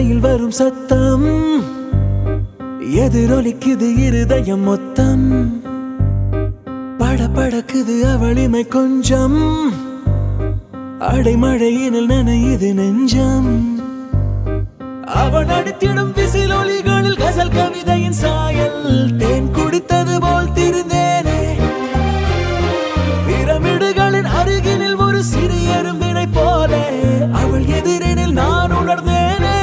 அறையில் வரும் சத்தம் எதிரொலிக்குது இருதயம் மொத்தம் படபடக்குது அவளிமை கொஞ்சம் அடைமழையினில் நனையுது நெஞ்சம் அவன் அடித்திடும் விசில் ஒலிகளில் கசல் கவிதையின் சாயல் தேன் குடித்தது போல் திருந்தேனே பிரமிடுகளின் அருகினில் ஒரு சிறிய எறும்பினை போல அவள் எதிரினில் நான் உணர்ந்தேனே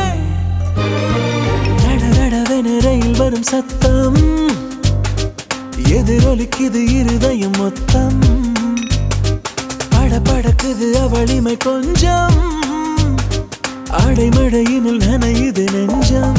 நட நடவென ரயில் வரும் சத்தம் எதிரொலிக்குது இருதயம் மொத்தம் படபடக்குது அவளிமை கொஞ்சம் அடைமழையினில் நனையுது நெஞ்சம்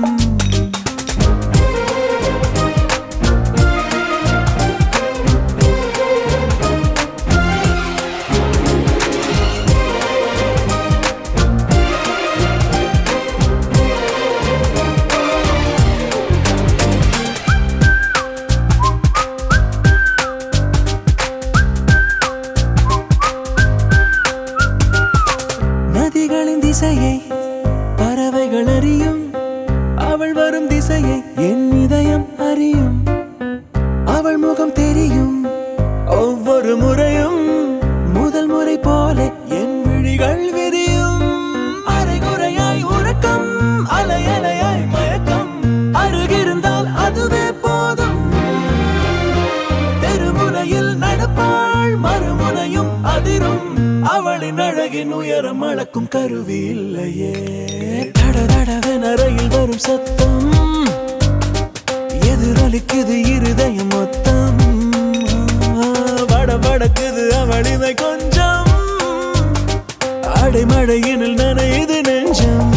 நதிகளின் திசையை பறவைகள் அறியும் அவள் வரும் திசையை என் இதயம் அறியும் அவள் முகம் தெரியும் ஒவ்வொரு முறையும் முதல் முறை போல என் விழிகள் விரியும் அரைகுறையாய் உறக்கம் அலை அலையாய் மயக்கம் அருகிருந்தால் அதுவே போதும் தெருமுனையில் நடப்பாள் மறுமுனையும் அதிரும் அவளின் அழகின் உயரம் அளக்கும் கருவி இல்லையே தட தடவென ரயில் வரும் சத்தம் எதிரொலிக்குது இருதயம் மொத்தம் வட வடக்குது அவளிமை கொஞ்சம் அடைமழையினில் நனையுது நெஞ்சம்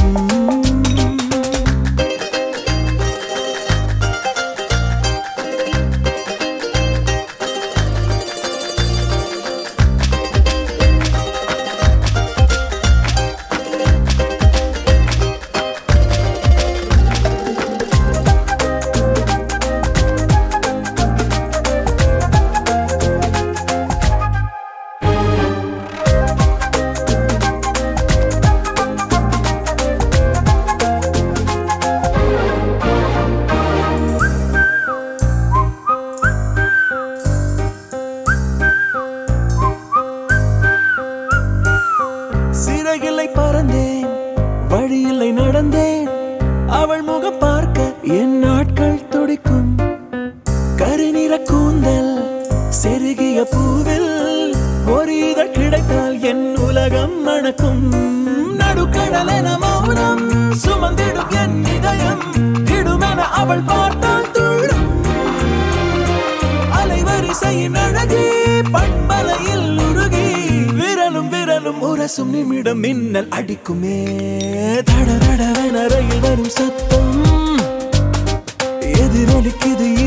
சிறகில்லை பறந்தேன் வழியில்லை நடந்தேன் அவள் முகம் பார்க்க என் நாட்கள் துடிக்கும் கருநிற கூந்தல் செருகிய பூவில் ஒரு இதழ் கிடைத்தால் என் உலகம் மணக்கும் நடுக்கடலென மௌனம் சுமந்திடும் என் இதயம் இடுமென அவள் பார்த்தால் துள்ளும் அலைவரிசையின் அழகே பண்பலையில் உருகி விரலும் விரலும் உரசும் நிமிடம் மின்னல் அடிக்குமே தட தடவென ரயில் வரும் சத்தம் எதிரொலிக்குது